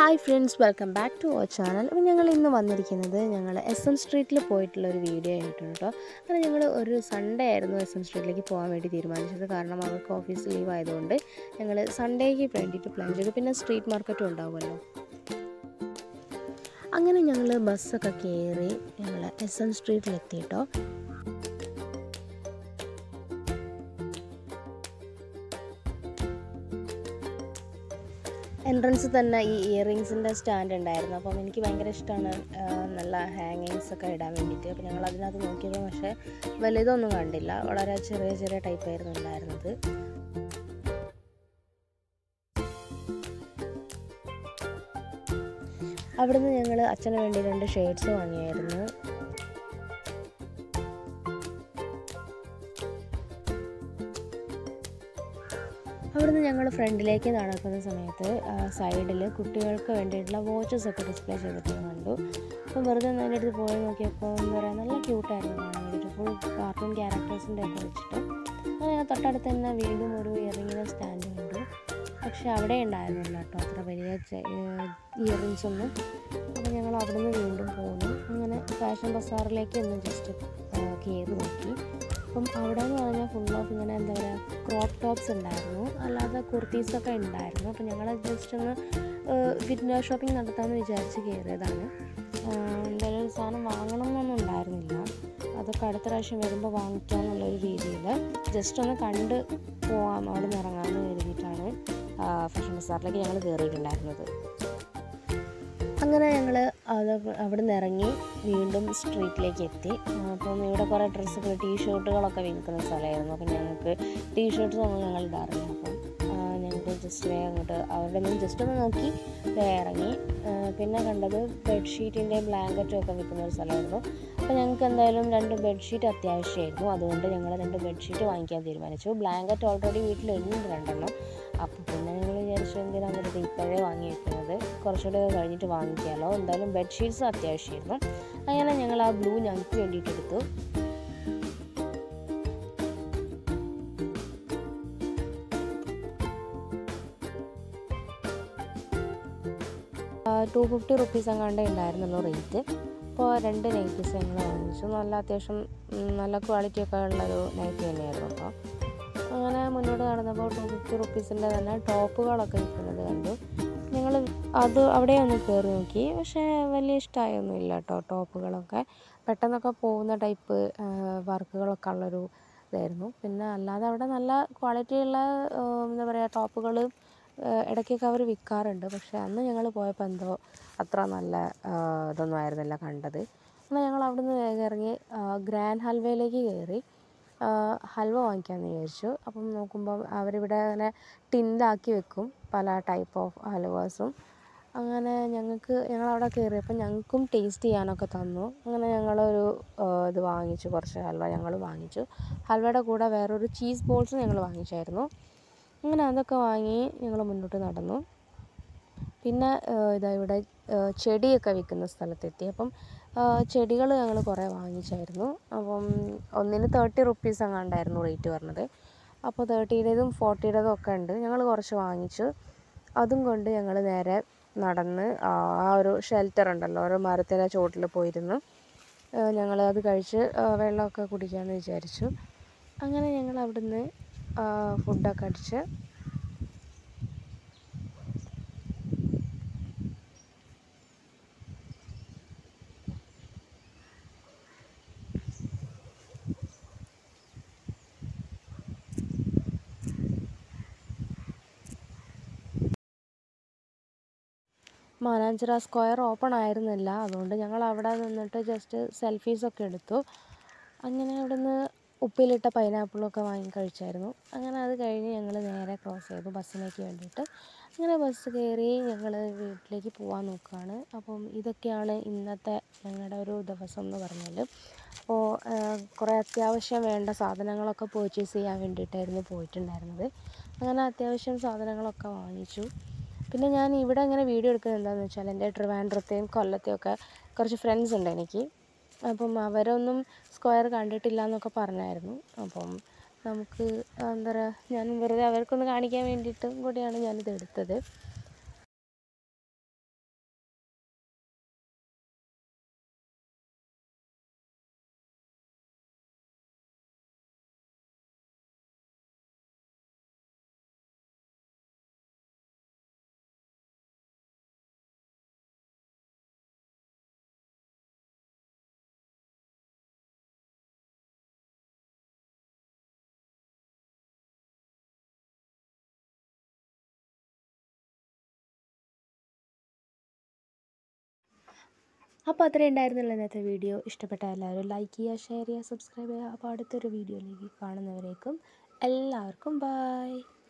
hi friends welcome back to our channel അപ്പോൾ ഞങ്ങൾ ഇന്ന് വന്നിരിക്കുന്നത് ഞങ്ങൾ എസ് എം സ്ട്രീറ്റിൽ പോയിട്ടുള്ള ഒരു വീഡിയോ ആയിട്ടുണ്ട് കേട്ടോ അങ്ങനെ ഞങ്ങൾ ഒരു സൺഡേ ആയിരുന്നു എസ് എം സ്ട്രീറ്റിലേക്ക് പോകാൻ വേണ്ടി തീരുമാനിച്ചത് കാരണം അവർക്ക് ഓഫീസ് ലീവ് ആയതുകൊണ്ട് ഞങ്ങൾ സൺഡേക്ക് വേണ്ടിയിട്ട് പ്ലാൻ ചെയ്തു പിന്നെ സ്ട്രീറ്റ് മാർക്കറ്റും ഉണ്ടാവുമല്ലോ അങ്ങനെ ഞങ്ങൾ ബസ്സൊക്കെ കയറി ഞങ്ങൾ എസ് എം സ്ട്രീറ്റിലെത്തി കേട്ടോ എൻട്രൻസ് തന്നെ ഈ ഇയറിങ്സിൻ്റെ സ്റ്റാൻഡ് ഉണ്ടായിരുന്നു അപ്പം എനിക്ക് ഭയങ്കര ഇഷ്ടമാണ് നല്ല ഹാങ്ങിങ്സ് ഒക്കെ ഇടാൻ വേണ്ടിയിട്ട് അപ്പോൾ ഞങ്ങൾ അതിനകത്ത് നോക്കിയപ്പോൾ പക്ഷേ വലുതൊന്നും കണ്ടില്ല വളരെ ചെറിയ ചെറിയ ടൈപ്പ് ആയിരുന്നു ഉണ്ടായിരുന്നത് അവിടുന്ന് ഞങ്ങൾ അച്ഛന് വേണ്ടി രണ്ട് ഷെയ്ഡ്സ് വാങ്ങിയായിരുന്നു അവിടുന്ന് ഞങ്ങൾ ഫ്രണ്ടിലേക്ക് നടക്കുന്ന സമയത്ത് സൈഡിൽ കുട്ടികൾക്ക് വേണ്ടിയിട്ടുള്ള വാച്ചസ് ഒക്കെ ഡിസ്പ്ലേ ചെയ്തിട്ട് കണ്ടു അപ്പം വെറുതെ ഒന്ന് അതിൻ്റെ അടുത്ത് പോയി നോക്കിയപ്പോൾ എന്താ പറയുക നല്ല ക്യൂട്ടായിരുന്നു കാണാൻ വേണ്ടിയിട്ട് ഫുൾ കാർട്ടൂൺ ക്യാരക്ടേഴ്സിൻ്റെ ഒക്കെ വെച്ചിട്ട് അങ്ങനെ ഞാൻ തൊട്ടടുത്ത് തന്നെ വീണ്ടും ഒരു ഇയറിങ്ങിൻ്റെ സ്റ്റാൻഡ് കണ്ടു പക്ഷെ അവിടെ ഉണ്ടായിരുന്നില്ല കേട്ടോ അത്ര വലിയ ഇയറിങ്സ് ഒന്നും അപ്പോൾ ഞങ്ങൾ അവിടുന്ന് വീണ്ടും പോന്നു അങ്ങനെ ഫാഷൻ ബസാറിലേക്ക് ഒന്ന് ജസ്റ്റ് കയറി നോക്കി അപ്പം അവിടെ എന്ന് പറഞ്ഞാൽ ഫുൾ ഓഫ് ഇങ്ങനെ എന്താ പറയുക ക്രോപ്പ് ടോപ്സ് ഉണ്ടായിരുന്നു അല്ലാതെ കുർത്തീസൊക്കെ ഉണ്ടായിരുന്നു അപ്പം ഞങ്ങൾ ജസ്റ്റ് ഒന്ന് വിൻഡോ ഷോപ്പിംഗ് നടത്താമെന്ന് വിചാരിച്ച് കയറിയതാണ് എന്തായാലും ഒരു സാധനം വാങ്ങണം എന്നൊന്നും ഉണ്ടായിരുന്നില്ല അതൊക്കെ അടുത്ത പ്രാവശ്യം വരുമ്പോൾ വാങ്ങിക്കാമെന്നുള്ളൊരു രീതിയിൽ ജസ്റ്റ് ഒന്ന് കണ്ട് പോവാം അവിടെ നിന്ന് ഇറങ്ങാമെന്ന് കരുതിയിട്ടാണ് ഫാഷൻ ബസാറിലേക്ക് ഞങ്ങൾ കയറിയിട്ടുണ്ടായിരുന്നത് അങ്ങനെ ഞങ്ങൾ അത് അവിടെ നിന്ന് ഇറങ്ങി വീണ്ടും സ്ട്രീറ്റിലേക്ക് എത്തി അപ്പം ഇവിടെ കുറേ ഡ്രസ്സുകൾ ടീ ഷർട്ടുകളൊക്കെ വിൽക്കുന്ന സ്ഥലമായിരുന്നു അപ്പം ഞങ്ങൾക്ക് ടീ ഷർട്ട്സ് ഒന്നും ഞങ്ങൾ ഇടാറില്ല അപ്പം ഞങ്ങൾക്ക് ജസ്റ്റ് വേ അങ്ങോട്ട് അവരുടെ നിന്ന് ജസ്റ്റ് ഒന്ന് നോക്കി വേ ഇറങ്ങി പിന്നെ കണ്ടത് ബെഡ്ഷീറ്റിൻ്റെ ബ്ലാങ്കറ്റും ഒക്കെ വിൽക്കുന്ന ഒരു സ്ഥലമായിരുന്നു അപ്പോൾ ഞങ്ങൾക്ക് എന്തായാലും രണ്ട് ബെഡ്ഷീറ്റ് അത്യാവശ്യമായിരുന്നു അതുകൊണ്ട് ഞങ്ങൾ രണ്ട് ബെഡ്ഷീറ്റ് വാങ്ങിക്കാൻ തീരുമാനിച്ചു ബ്ലാങ്കറ്റ് ഓൾറെഡി വീട്ടിലുണ്ട് രണ്ടെണ്ണം അപ്പോൾ പിന്നെ ഞങ്ങൾ വിചാരിച്ചു എന്തിനാണ് വെറുതെ ഇപ്പോഴേ വാങ്ങി വെക്കുന്നത് കുറച്ചുകൂടെ കഴിഞ്ഞിട്ട് വാങ്ങിക്കാമല്ലോ എന്തായാലും ബെഡ്ഷീറ്റ്സ് അത്യാവശ്യമായിരുന്നു അങ്ങനെ ഞങ്ങൾ ആ ബ്ലൂ ഞങ്ങൾക്ക് വേണ്ടിയിട്ട് എടുത്തു ടു ഫിഫ്റ്റി റുപ്പീസ് എങ്ങാണ്ടേ ഉണ്ടായിരുന്നുള്ളൂ റേറ്റ് അപ്പോൾ രണ്ട് നൈറ്റീസ് ഞങ്ങൾ വാങ്ങിച്ചു നല്ല അത്യാവശ്യം നല്ല ക്വാളിറ്റി ഒക്കെ ഉള്ളൊരു നൈറ്റി തന്നെയായിരുന്നു കേട്ടോ അങ്ങനെ മുന്നോട്ട് നടന്നപ്പോൾ ടു ഫിഫ്റ്റി റുപ്പീസിൻ്റെ തന്നെ ടോപ്പുകളൊക്കെ വിൽക്കുന്നത് കണ്ടു ഞങ്ങൾ അത് അവിടെ ഒന്ന് കയറി നോക്കി പക്ഷേ വലിയ ഇഷ്ടമായൊന്നും ഇല്ല കേട്ടോ ടോപ്പുകളൊക്കെ പെട്ടെന്നൊക്കെ പോകുന്ന ടൈപ്പ് വർക്കുകളൊക്കെ ഉള്ളൊരു ഇതായിരുന്നു പിന്നെ അല്ലാതെ അവിടെ നല്ല ക്വാളിറ്റിയുള്ള എന്താ പറയുക ടോപ്പുകൾ ഇടയ്ക്കൊക്കെ അവർ വിൽക്കാറുണ്ട് പക്ഷേ അന്ന് ഞങ്ങൾ പോയപ്പോൾ എന്തോ അത്ര നല്ല ഇതൊന്നും ആയിരുന്നില്ല കണ്ടത് എന്നാൽ ഞങ്ങൾ അവിടെ നിന്ന് വേഗം ഇറങ്ങി ഗ്രാൻഡ് ഹൽവയിലേക്ക് കയറി ഹൽവ വാങ്ങിക്കാമെന്ന് വിചാരിച്ചു അപ്പം നോക്കുമ്പോൾ അവരിവിടെ അങ്ങനെ ടിന്നിലാക്കി വെക്കും പല ടൈപ്പ് ഓഫ് ഹൽവാസും അങ്ങനെ ഞങ്ങൾക്ക് ഞങ്ങൾ അവിടെ കയറിയപ്പോൾ ഞങ്ങൾക്കും ടേസ്റ്റ് ചെയ്യാനൊക്കെ തന്നു അങ്ങനെ ഞങ്ങളൊരു ഇത് വാങ്ങിച്ചു കുറച്ച് ഹൽവ ഞങ്ങൾ വാങ്ങിച്ചു ഹൽവയുടെ കൂടെ വേറൊരു ചീസ് ബോൾസ് ഞങ്ങൾ വാങ്ങിച്ചായിരുന്നു അങ്ങനെ അതൊക്കെ വാങ്ങി ഞങ്ങൾ മുന്നോട്ട് നടന്നു പിന്നെ ഇതാ ഇവിടെ ചെടിയൊക്കെ വിൽക്കുന്ന സ്ഥലത്തെത്തി അപ്പം ചെടികൾ ഞങ്ങൾ കുറേ വാങ്ങിച്ചായിരുന്നു അപ്പം ഒന്നിന് തേർട്ടി റുപ്പീസ് അങ്ങാണ്ടായിരുന്നു റേറ്റ് പറഞ്ഞത് അപ്പോൾ തേർട്ടിയുടേതും ഫോർട്ടിയുടേതും ഒക്കെ ഉണ്ട് ഞങ്ങൾ കുറച്ച് വാങ്ങിച്ചു അതും കൊണ്ട് ഞങ്ങൾ നേരെ നടന്ന് ആ ഒരു ഷെൽറ്റർ ഉണ്ടല്ലോ ഓരോ മരത്തിൻ്റെ ചോട്ടിൽ പോയിരുന്നു ഞങ്ങൾ അത് കഴിച്ച് വെള്ളമൊക്കെ കുടിക്കാമെന്ന് വിചാരിച്ചു അങ്ങനെ ഞങ്ങൾ അവിടുന്ന് ഫുഡൊക്കെ അടിച്ച് മാനാഞ്ചിറ സ്ക്വയർ ഓപ്പൺ ആയിരുന്നില്ല അതുകൊണ്ട് ഞങ്ങൾ അവിടെ നിന്നിട്ട് ജസ്റ്റ് സെൽഫീസൊക്കെ എടുത്തു അങ്ങനെ അവിടെ നിന്ന് ഉപ്പിലിട്ട പൈനാപ്പിളൊക്കെ വാങ്ങി കഴിച്ചായിരുന്നു അങ്ങനെ അത് കഴിഞ്ഞ് ഞങ്ങൾ നേരെ ക്രോസ് ചെയ്തു ബസ്സിലേക്ക് വേണ്ടിയിട്ട് അങ്ങനെ ബസ് കയറി ഞങ്ങൾ വീട്ടിലേക്ക് പോകാൻ നോക്കുകയാണ് അപ്പം ഇതൊക്കെയാണ് ഇന്നത്തെ ഞങ്ങളുടെ ഒരു ദിവസം എന്ന് പറഞ്ഞാൽ അപ്പോൾ കുറേ അത്യാവശ്യം വേണ്ട സാധനങ്ങളൊക്കെ പർച്ചേസ് ചെയ്യാൻ വേണ്ടിയിട്ടായിരുന്നു പോയിട്ടുണ്ടായിരുന്നത് അങ്ങനെ അത്യാവശ്യം സാധനങ്ങളൊക്കെ വാങ്ങിച്ചു പിന്നെ ഞാൻ ഇവിടെ ഇങ്ങനെ വീഡിയോ എടുക്കുന്നത് എന്താണെന്ന് വെച്ചാൽ എൻ്റെ ട്രിവാൻഡ്രത്തെയും കൊല്ലത്തെയും ഒക്കെ കുറച്ച് ഫ്രണ്ട്സ് ഉണ്ട് എനിക്ക് അപ്പം അവരൊന്നും സ്ക്വയർ കണ്ടിട്ടില്ല എന്നൊക്കെ പറഞ്ഞായിരുന്നു അപ്പം നമുക്ക് എന്താ പറയുക ഞാൻ വെറുതെ അവർക്കൊന്ന് കാണിക്കാൻ വേണ്ടിയിട്ടും കൂടിയാണ് ഞാനിത് എടുത്തത് അപ്പോൾ അത്രയും ഉണ്ടായിരുന്നില്ല ഇന്നത്തെ വീഡിയോ ഇഷ്ടപ്പെട്ട എല്ലാവരും ലൈക്ക് ചെയ്യുക ഷെയർ ചെയ്യുക സബ്സ്ക്രൈബ് ചെയ്യുക അപ്പോൾ അടുത്തൊരു വീഡിയോയിലേക്ക് കാണുന്നവരേക്കും എല്ലാവർക്കും ബായ്